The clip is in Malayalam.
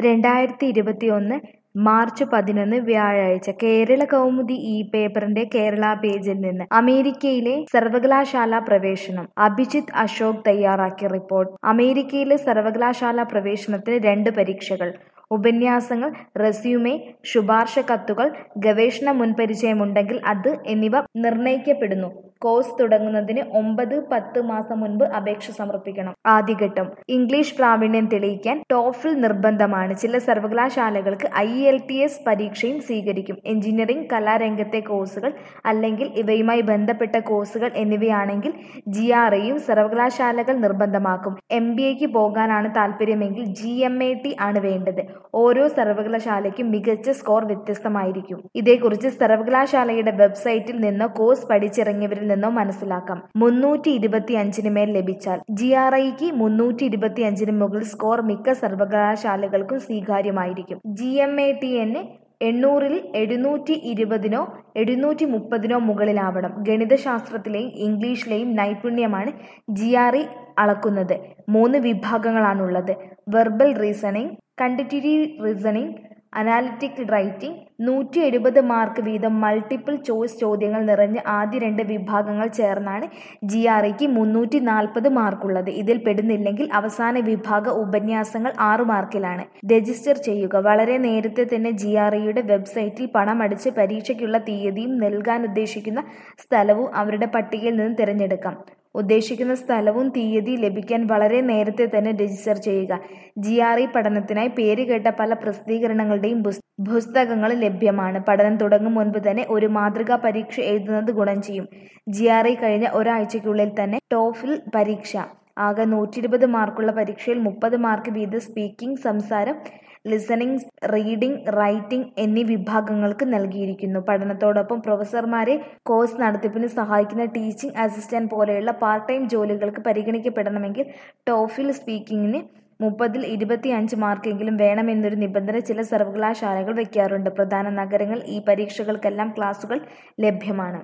രണ്ടായിരത്തി ഇരുപത്തിയൊന്ന് മാർച്ച് പതിനൊന്ന് വ്യാഴാഴ്ച കേരള കൗമുദി ഈ പേപ്പറിന്റെ കേരള പേജിൽ നിന്ന് അമേരിക്കയിലെ സർവകലാശാല പ്രവേശനം അഭിജിത്ത് അശോക് തയ്യാറാക്കിയ റിപ്പോർട്ട് അമേരിക്കയിലെ സർവകലാശാല പ്രവേശനത്തിന് രണ്ട് പരീക്ഷകൾ ഉപന്യാസങ്ങൾ റെസ്യൂമെ ശുപാർശ കത്തുകൾ ഗവേഷണ മുൻപരിചയമുണ്ടെങ്കിൽ അത് എന്നിവ നിർണ്ണയിക്കപ്പെടുന്നു കോഴ്സ് തുടങ്ങുന്നതിന് ഒമ്പത് പത്ത് മാസം മുൻപ് അപേക്ഷ സമർപ്പിക്കണം ആദ്യഘട്ടം ഇംഗ്ലീഷ് പ്രാവീണ്യം തെളിയിക്കാൻ ടോഫിൽ നിർബന്ധമാണ് ചില സർവകലാശാലകൾക്ക് ഐ എൽ ടി എസ് പരീക്ഷയും സ്വീകരിക്കും എഞ്ചിനീയറിംഗ് കലാരംഗത്തെ കോഴ്സുകൾ അല്ലെങ്കിൽ ഇവയുമായി ബന്ധപ്പെട്ട കോഴ്സുകൾ എന്നിവയാണെങ്കിൽ ജി ആർ എയും സർവകലാശാലകൾ നിർബന്ധമാക്കും എം ബി എക്ക് പോകാനാണ് താല്പര്യമെങ്കിൽ ജി എം എ ടി ആണ് വേണ്ടത് ഓരോ സർവകലാശാലയ്ക്കും മികച്ച സ്കോർ വ്യത്യസ്തമായിരിക്കും ഇതേക്കുറിച്ച് സർവകലാശാലയുടെ വെബ്സൈറ്റിൽ നിന്നോ കോഴ്സ് പഠിച്ചിറങ്ങിയവരിൽ നിന്നോ മനസ്സിലാക്കാം മുന്നൂറ്റി ഇരുപത്തി അഞ്ചിന് മേൽ ലഭിച്ചാൽ ജി ആർ ഐക്ക് മുന്നൂറ്റി ഇരുപത്തി അഞ്ചിന് മുകളിൽ സ്കോർ മിക്ക സർവകലാശാലകൾക്കും സ്വീകാര്യമായിരിക്കും ജി എം എ ടി എന്ന് എണ്ണൂറിൽ എഴുന്നൂറ്റി ഇരുപതിനോ എഴുന്നൂറ്റി മുപ്പതിനോ മുകളിലാവണം ഗണിതശാസ്ത്രത്തിലെയും ഇംഗ്ലീഷിലെയും നൈപുണ്യമാണ് ജി ആർ ഇ അളക്കുന്നത് മൂന്ന് വിഭാഗങ്ങളാണുള്ളത് verbal reasoning quantitative reasoning analytic writing നൂറ്റി എഴുപത് മാർക്ക് വീതം മൾട്ടിപ്പിൾ ചോയ്സ് ചോദ്യങ്ങൾ നിറഞ്ഞ ആദ്യ രണ്ട് വിഭാഗങ്ങൾ ചേർന്നാണ് ജി ആർ ഇക്ക് മുന്നൂറ്റി നാൽപ്പത് മാർക്കുള്ളത് ഇതിൽ പെടുന്നില്ലെങ്കിൽ അവസാന വിഭാഗ ഉപന്യാസങ്ങൾ ആറു മാർക്കിലാണ് രജിസ്റ്റർ ചെയ്യുക വളരെ നേരത്തെ തന്നെ ജി ആർ ഇയുടെ വെബ്സൈറ്റിൽ പണമടിച്ച് പരീക്ഷയ്ക്കുള്ള തീയതിയും നൽകാൻ ഉദ്ദേശിക്കുന്ന സ്ഥലവും അവരുടെ പട്ടികയിൽ നിന്ന് തിരഞ്ഞെടുക്കാം ഉദ്ദേശിക്കുന്ന സ്ഥലവും തീയതി ലഭിക്കാൻ വളരെ നേരത്തെ തന്നെ രജിസ്റ്റർ ചെയ്യുക ജി ആർ ഇ പഠനത്തിനായി പേരുകേട്ട പല പ്രസിദ്ധീകരണങ്ങളുടെയും പുസ്തകങ്ങൾ ലഭ്യമാണ് പഠനം തുടങ്ങും മുൻപ് തന്നെ ഒരു മാതൃകാ പരീക്ഷ എഴുതുന്നത് ഗുണം ചെയ്യും ജി ആർ ഇ കഴിഞ്ഞ ഒരാഴ്ചയ്ക്കുള്ളിൽ തന്നെ ടോഫിൽ പരീക്ഷ ആകെ നൂറ്റി ഇരുപത് മാർക്കുള്ള പരീക്ഷയിൽ മുപ്പത് മാർക്ക് വീതം സ്പീക്കിംഗ് സംസാരം ലിസണിംഗ് റീഡിംഗ് റൈറ്റിംഗ് എന്നീ വിഭാഗങ്ങൾക്ക് നൽകിയിരിക്കുന്നു പഠനത്തോടൊപ്പം പ്രൊഫസർമാരെ കോഴ്സ് നടത്തിപ്പിന് സഹായിക്കുന്ന ടീച്ചിംഗ് അസിസ്റ്റന്റ് പോലെയുള്ള പാർട്ട് ടൈം ജോലികൾക്ക് പരിഗണിക്കപ്പെടണമെങ്കിൽ ടോഫിൽ സ്പീക്കിംഗിന് മുപ്പതിൽ ഇരുപത്തി അഞ്ച് മാർക്കെങ്കിലും വേണമെന്നൊരു നിബന്ധന ചില സർവകലാശാലകൾ വയ്ക്കാറുണ്ട് പ്രധാന നഗരങ്ങൾ ഈ പരീക്ഷകൾക്കെല്ലാം ക്ലാസുകൾ ലഭ്യമാണ്